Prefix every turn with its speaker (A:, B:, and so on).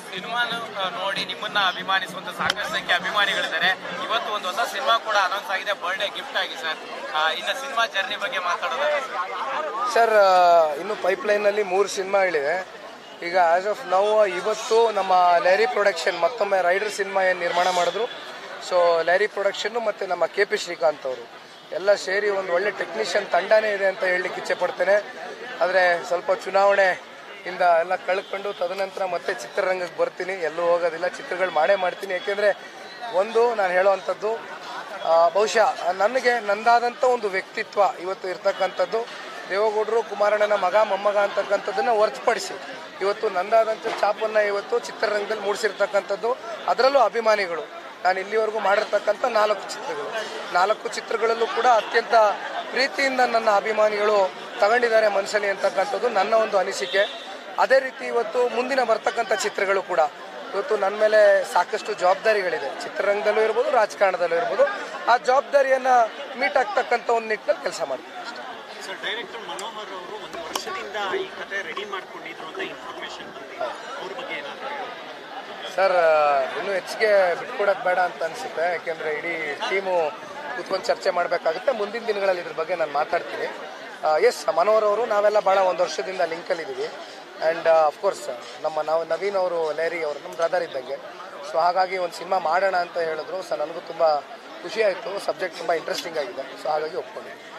A: ಸಿನಿಮಾನು ಆ, ನೋಡಿ ನಿಮ್ಮನ್ನ ಅಭಿಮಾನಿಸುವಂತ ಸಾಕಷ್ಟು ಸಂಖ್ಯೆ ಅಭಿಮಾನಿಗಳಿದ್ದಾರೆ ಇವತ್ತು ಒಂದು ಹೊಸ ಸಿನಿಮಾ ಕೂಡ ಅನೌನ್ಸ್ ಆಗಿದೆ ಬರ್ಡೇ ಗಿಫ್ಟ್ ಆಗಿ ಸರ್ ಆ, ಇನ್ನು ಸಿನಿಮಾ ಜರ್ನಿ ಬಗ್ಗೆ ಮಾತಾಡೋದಾದ್ರೆ ಸರ್
B: ಸರ್ ಇನ್ನು ಪೈಪ್ಲೈನಲ್ಲಿ ಮೂರು ಸಿನಿಮಾಗಳಿವೆ ಈಗ ಆಸ್ ಆಫ್ ನಾವು ಇವತ್ತು ನಮ್ಮ ಲ್ಯಾರಿ ಪ್ರೊಡಕ್ಷನ್ ಮತ್ತೊಮ್ಮೆ ರೈಡರ್ ಸಿನಿಮಾ ಏನು ನಿರ್ಮಾಣ ಮಾಡಿದ್ರು ಸೊ ಲ್ಯಾರಿ ಪ್ರೊಡಕ್ಷನ್ನು ಮತ್ತು ನಮ್ಮ ಕೆ ಪಿ ಶ್ರೀಕಾಂತ್ ಅವರು ಎಲ್ಲ ಸೇರಿ ಒಂದು ಒಳ್ಳೆ ಟೆಕ್ನಿಷಿಯನ್ ತಂಡನೇ ಇದೆ ಅಂತ ಹೇಳಲಿಕ್ಕೆ ಇಚ್ಛೆ ಪಡ್ತೇನೆ ಆದರೆ ಸ್ವಲ್ಪ ಚುನಾವಣೆ ಇಂದ ಎಲ್ಲ ಕಳ್ಕೊಂಡು ತದನಂತರ ಮತ್ತೆ ಚಿತ್ರರಂಗಕ್ಕೆ ಬರ್ತೀನಿ ಎಲ್ಲೂ ಹೋಗೋದಿಲ್ಲ ಚಿತ್ರಗಳು ಮಾಡೇ ಮಾಡ್ತೀನಿ ಯಾಕೆಂದರೆ ಒಂದು ನಾನು ಹೇಳೋವಂಥದ್ದು ಆ, ಬಹುಶಃ ನನಗೆ ನಂದಾದಂಥ ಒಂದು ವ್ಯಕ್ತಿತ್ವ ಇವತ್ತು ಇರ್ತಕ್ಕಂಥದ್ದು ದೇವೇಗೌಡರು ಕುಮಾರಣ್ಣನ ಮಗ ಮೊಮ್ಮಗ ಅಂತಕ್ಕಂಥದ್ದನ್ನು ಹೊರತುಪಡಿಸಿ ಇವತ್ತು ನಂದಾದಂಥ ಛಾಪನ್ನು ಇವತ್ತು ಚಿತ್ರರಂಗದಲ್ಲಿ ಮೂಡಿಸಿರ್ತಕ್ಕಂಥದ್ದು ಅದರಲ್ಲೂ ಅಭಿಮಾನಿಗಳು ನಾನು ಇಲ್ಲಿವರೆಗೂ ಮಾಡಿರ್ತಕ್ಕಂಥ ನಾಲ್ಕು ಚಿತ್ರಗಳು ನಾಲ್ಕು ಚಿತ್ರಗಳಲ್ಲೂ ಕೂಡ ಅತ್ಯಂತ ಪ್ರೀತಿಯಿಂದ ನನ್ನ ಅಭಿಮಾನಿಗಳು ತಗೊಂಡಿದ್ದಾರೆ ಮನಸ್ಸಲ್ಲಿ ಅಂತಕ್ಕಂಥದ್ದು ನನ್ನ ಒಂದು ಅನಿಸಿಕೆ ಅದೇ ರೀತಿ ಇವತ್ತು ಮುಂದಿನ ಬರ್ತಕ್ಕಂಥ ಚಿತ್ರಗಳು ಕೂಡ ಇವತ್ತು ನನ್ನ ಮೇಲೆ ಸಾಕಷ್ಟು ಜವಾಬ್ದಾರಿಗಳಿದೆ ಚಿತ್ರರಂಗದಲ್ಲೂ ಇರ್ಬೋದು ರಾಜಕಾರಣದಲ್ಲೂ ಇರ್ಬೋದು ಆ ಜವಾಬ್ದಾರಿಯನ್ನು ಮೀಟ್ ಆಗ್ತಕ್ಕಂಥ ಒಂದು ನಿಟ್ಟಿನಲ್ಲಿ ಕೆಲಸ ಮಾಡ್ತೀನಿ ಅಷ್ಟೇ
C: ಸರ್ ಡೈರೆಕ್ಟರ್ ಮನೋಹರ್ ಅವರು ಒಂದು ವರ್ಷದಿಂದ ಈ ಕತೆ ರೆಡಿ ಮಾಡ್ಕೊಂಡಿದ್ರು ಅಂತ ಇನ್ಫಾರ್ಮೇಶನ್ ಬಂದಿದೆ ಅವ್ರ ಬಗ್ಗೆ ಏನಾದ್ರು
B: ಸರ್ ಇನ್ನೂ ಹೆಚ್ಚಿಗೆ ಬಿಟ್ಕೊಡೋದು ಬೇಡ ಅಂತ ಅನಿಸುತ್ತೆ ಯಾಕೆಂದರೆ ಇಡೀ ಟೀಮು ಕೂತ್ಕೊಂಡು ಚರ್ಚೆ ಮಾಡಬೇಕಾಗುತ್ತೆ ಮುಂದಿನ ದಿನಗಳಲ್ಲಿ ಇದ್ರ ಬಗ್ಗೆ ನಾನು ಮಾತಾಡ್ತೀನಿ ಎಸ್ ಮನೋಹರ್ ಅವರು ನಾವೆಲ್ಲ ಭಾಳ ಒಂದು ವರ್ಷದಿಂದ ಲಿಂಕಲ್ಲಿದ್ದೀವಿ ಆ್ಯಂಡ್ ಅಫ್ಕೋರ್ಸ್ ನಮ್ಮ ನಾವು ನವೀನ್ ಅವರು ಲೇರಿ ಅವರು ನಮ್ಮ ಬ್ರದರ್ ಇದ್ದಂಗೆ ಸೊ ಹಾಗಾಗಿ ಒಂದು ಸಿನಿಮಾ ಮಾಡೋಣ ಅಂತ ಹೇಳಿದ್ರು ಸೊ ನನಗೂ ತುಂಬ ಖುಷಿ ಆಯಿತು ಸಬ್ಜೆಕ್ಟ್ ತುಂಬ ಇಂಟ್ರೆಸ್ಟಿಂಗ್ ಆಗಿದೆ ಸೊ ಹಾಗಾಗಿ ಒಪ್ಕೊಂಡಿದ್ದೀನಿ